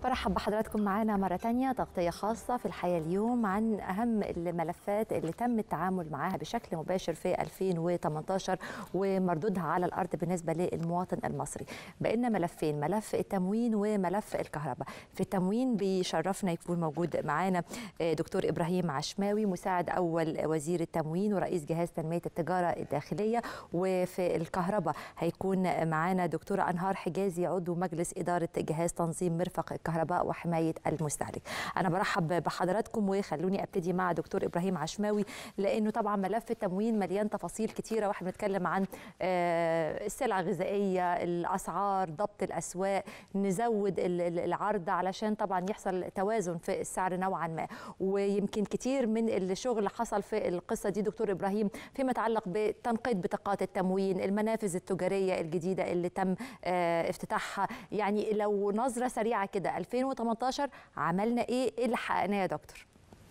برحب بحضراتكم معانا مرة تانية تغطية خاصة في الحياة اليوم عن أهم الملفات اللي تم التعامل معها بشكل مباشر في 2018 ومردودها على الأرض بالنسبة للمواطن المصري بقينا ملفين ملف التموين وملف الكهرباء في التموين بيشرفنا يكون موجود معانا دكتور إبراهيم عشماوي مساعد أول وزير التموين ورئيس جهاز تنمية التجارة الداخلية وفي الكهرباء هيكون معانا دكتورة أنهار حجازي عضو مجلس إدارة جهاز تنظيم مرفق الكهرباء وحماية المستهلك أنا برحب بحضراتكم وخلوني أبتدي مع دكتور إبراهيم عشماوي لأنه طبعا ملف التموين مليان تفاصيل كتيرة واحنا بنتكلم عن السلع الغذائية الأسعار ضبط الأسواق نزود العرض علشان طبعا يحصل توازن في السعر نوعا ما ويمكن كتير من الشغل اللي حصل في القصة دي دكتور إبراهيم فيما يتعلق بتنقيط بطاقات التموين المنافذ التجارية الجديدة اللي تم افتتاحها يعني لو نظرة سريعة كده 2018 عملنا ايه ايه اللي حققناه يا دكتور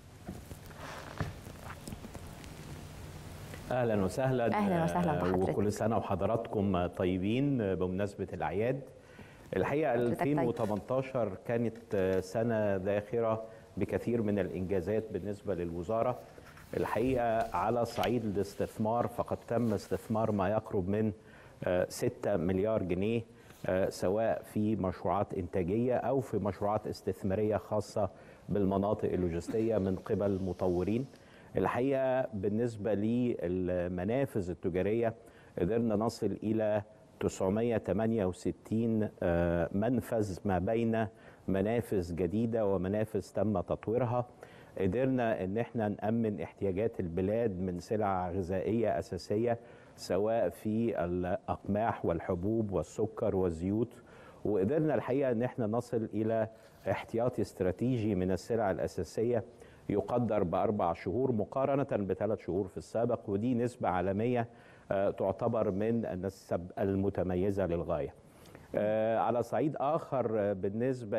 اهلا وسهلا اهلا وسهلا بحضرتك وكل سنه وحضراتكم طيبين بمناسبه الاعياد الحقيقه 2018 كانت سنه ذاخره بكثير من الانجازات بالنسبه للوزاره الحقيقه على صعيد الاستثمار فقد تم استثمار ما يقرب من 6 مليار جنيه سواء في مشروعات إنتاجية أو في مشروعات استثمارية خاصة بالمناطق اللوجستية من قبل مطورين الحقيقة بالنسبة للمنافذ التجارية قدرنا نصل إلى 968 منفذ ما بين منافذ جديدة ومنافذ تم تطويرها قدرنا ان احنا نأمن احتياجات البلاد من سلع غذائية أساسية سواء في الأقماح والحبوب والسكر والزيوت وقدرنا الحقيقة ان احنا نصل إلى احتياطي استراتيجي من السلع الأساسية يقدر بأربع شهور مقارنة بثلاث شهور في السابق ودي نسبة عالمية تعتبر من النسب المتميزة للغاية على صعيد آخر بالنسبة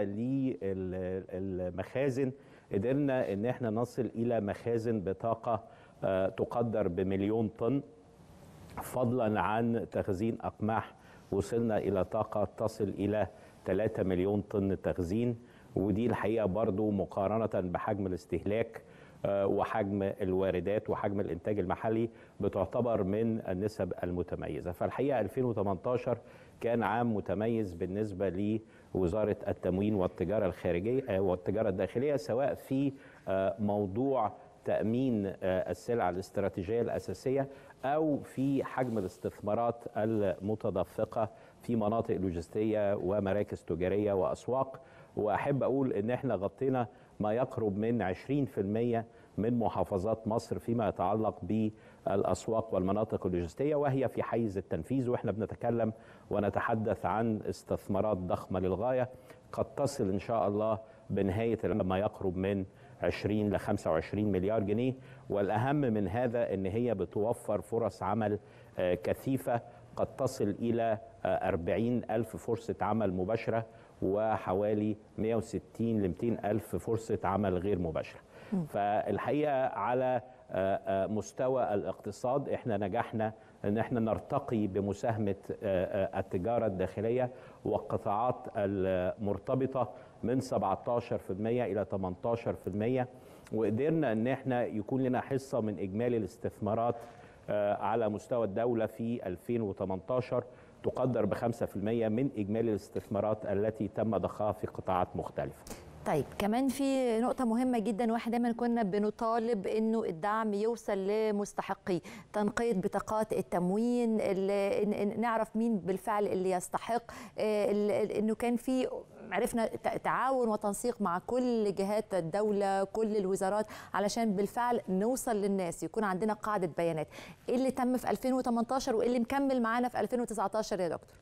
للمخازن قدرنا ان احنا نصل الى مخازن بطاقه تقدر بمليون طن فضلا عن تخزين اقماح وصلنا الى طاقه تصل الى 3 مليون طن تخزين ودي الحقيقه برضو مقارنه بحجم الاستهلاك وحجم الواردات وحجم الانتاج المحلي بتعتبر من النسب المتميزه فالحقيقه 2018 كان عام متميز بالنسبه لوزاره التموين والتجاره الخارجيه والتجاره الداخليه سواء في موضوع تامين السلع الاستراتيجيه الاساسيه او في حجم الاستثمارات المتدفقه في مناطق لوجستيه ومراكز تجاريه واسواق واحب اقول ان احنا غطينا ما يقرب من 20% من محافظات مصر فيما يتعلق بالاسواق والمناطق اللوجستيه وهي في حيز التنفيذ واحنا بنتكلم ونتحدث عن استثمارات ضخمه للغايه قد تصل ان شاء الله بنهايه ما يقرب من 20 ل 25 مليار جنيه والاهم من هذا ان هي بتوفر فرص عمل كثيفه قد تصل الى 40 الف فرصه عمل مباشره وحوالي 160 ل 200 الف فرصه عمل غير مباشره فالحقيقه على مستوى الاقتصاد احنا نجحنا ان احنا نرتقي بمساهمه التجاره الداخليه والقطاعات المرتبطه من 17% الى 18% وقدرنا ان احنا يكون لنا حصه من اجمالي الاستثمارات على مستوى الدوله في 2018 تقدر ب 5% من اجمالي الاستثمارات التي تم ضخها في قطاعات مختلفه. طيب كمان في نقطة مهمة جدا واحنا دايما كنا بنطالب انه الدعم يوصل لمستحقيه، تنقية بطاقات التموين، نعرف مين بالفعل اللي يستحق، انه كان في عرفنا تعاون وتنسيق مع كل جهات الدولة كل الوزارات علشان بالفعل نوصل للناس يكون عندنا قاعدة بيانات ايه اللي تم في 2018 وايه اللي مكمل معانا في 2019 يا دكتور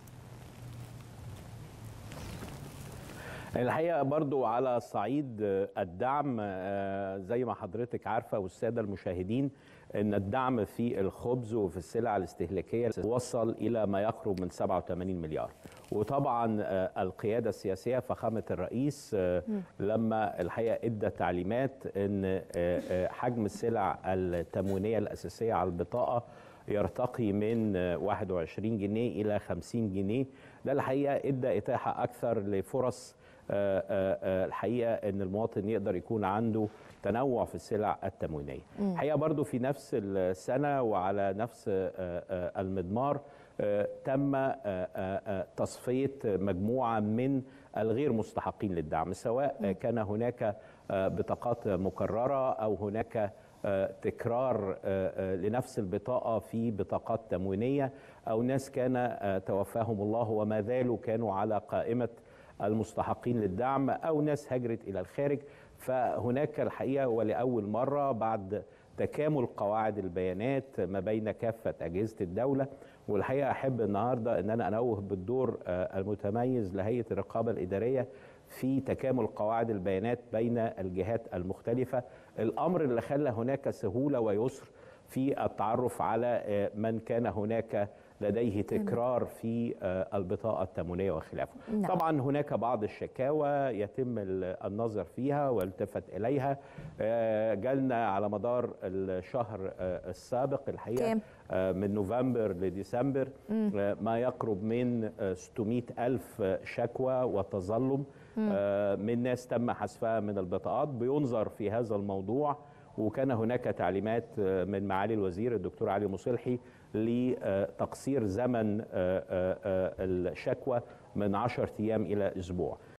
الحقيقه برضو على صعيد الدعم زي ما حضرتك عارفه والساده المشاهدين ان الدعم في الخبز وفي السلع الاستهلاكيه وصل الى ما يقرب من 87 مليار وطبعا القياده السياسيه فخامه الرئيس لما الحقيقه ادى تعليمات ان حجم السلع التموينيه الاساسيه على البطاقه يرتقي من 21 جنيه الى 50 جنيه ده الحقيقه ادى اتاحه اكثر لفرص الحقيقه ان المواطن يقدر يكون عنده تنوع في السلع التموينيه. الحقيقه برضو في نفس السنه وعلى نفس المضمار تم تصفيه مجموعه من الغير مستحقين للدعم سواء كان هناك بطاقات مكرره او هناك تكرار لنفس البطاقه في بطاقات تموينيه او ناس كان توفاهم الله وما زالوا كانوا على قائمه المستحقين للدعم او ناس هجرت الى الخارج فهناك الحقيقه ولاول مره بعد تكامل قواعد البيانات ما بين كافه اجهزه الدوله والحقيقه احب النهارده ان انا انوه بالدور المتميز لهيئه الرقابه الاداريه في تكامل قواعد البيانات بين الجهات المختلفه الامر اللي خلى هناك سهوله ويسر في التعرف على من كان هناك لديه تكرار في البطاقة التموينية وخلافه نعم. طبعا هناك بعض الشكاوى يتم النظر فيها والتفت إليها جالنا على مدار الشهر السابق الحقيقة من نوفمبر لديسمبر ما يقرب من 600 ألف شكوى وتظلم من ناس تم حذفها من البطاقات بينظر في هذا الموضوع وكان هناك تعليمات من معالي الوزير الدكتور علي مصلحي لتقصير زمن الشكوى من 10 ايام الى اسبوع